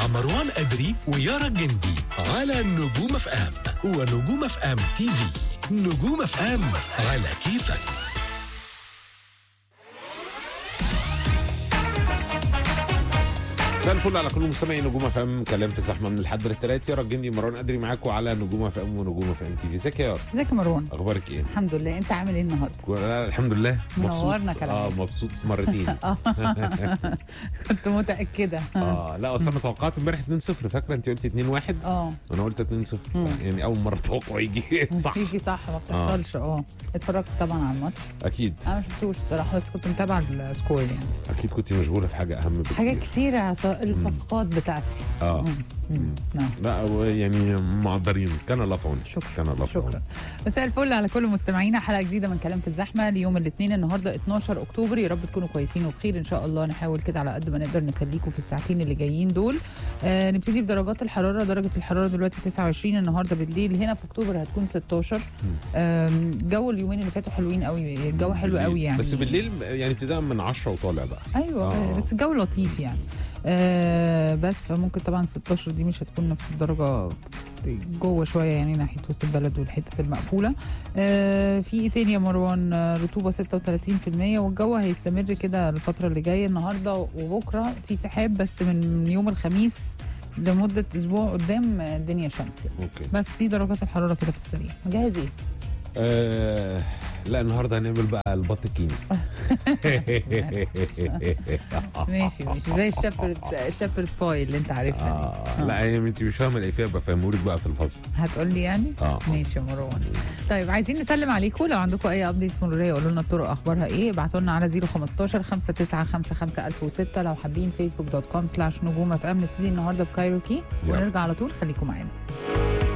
مروان أدري ويارا الجندي على نجوم اف ام ونجوم اف ام تي في نجوم اف ام على كيفك مساء الفل على كل مستمعي نجوم اف ام كلام في زحمه من الحد للثلاث يارا الجندي مروان ادري معاكم على نجوم اف ام ونجوم اف ام تي في ازيك يا يارا ازيك يا مروان اخبارك ايه؟ الحمد لله انت عامل ايه النهارده لا، الحمد لله مبسوط منورنا كلام. اه مبسوط مرتين كنت متاكده اه لا اصل انا توقعت امبارح 2-0 فاكره انت قلت 2-1 اه وانا قلت 2-0 يعني اول مره توقع يجي صح يجي صح ما بتحصلش اه اتفرجت طبعا على الماتش اكيد انا ما شفتوش الصراحه بس كنت متابعه السكور يعني اكيد كنت مشغوله في حاجه اهم بكتير حاجات كتيره ص- الصفقات بتاعتي اه مم. نعم لا هو يعني مقدرين كان الله في عونك شكرا كان الله في عونك شكرا مساء الفل على كل مستمعينا حلقه جديده من كلام في الزحمه ليوم الاثنين النهارده 12 اكتوبر يا رب تكونوا كويسين وبخير ان شاء الله نحاول كده على قد ما نقدر نسليكم في الساعتين اللي جايين دول آه نبتدي بدرجات الحراره درجه الحراره دلوقتي 29 النهارده بالليل هنا في اكتوبر هتكون 16 آم، جو اليومين اللي فاتوا حلوين قوي الجو حلو قوي يعني بس بالليل يعني ابتداء من 10 وطالع بقى ايوه آه. آه. بس الجو لطيف يعني آه بس فممكن طبعا 16 دي مش هتكون نفس الدرجه جوه شويه يعني ناحيه وسط البلد والحتت المقفوله آه في ايه تاني يا مروان آه، رطوبه 36% والجو هيستمر كده الفتره اللي جايه النهارده وبكره في سحاب بس من يوم الخميس لمده اسبوع قدام آه، الدنيا شمس يعني. اوكي بس دي درجات الحراره كده في السريع مجهز ايه آه لا النهارده هنعمل بقى البط الكيني ماشي ماشي زي الشابرد الشابرد باي اللي انت عارفها دي آه لا يعني انت مش فاهمه الافيه بفهمهولك بقى في الفصل هتقول لي يعني اه ماشي يا مروان طيب عايزين نسلم عليكم لو عندكم اي ابديتس مروريه قولوا لنا الطرق اخبارها ايه ابعتوا لنا على 015 5955006 لو حابين فيسبوك دوت كوم سلاش نجوم اف ام نبتدي النهارده بكايروكي يلا. ونرجع على طول خليكم معانا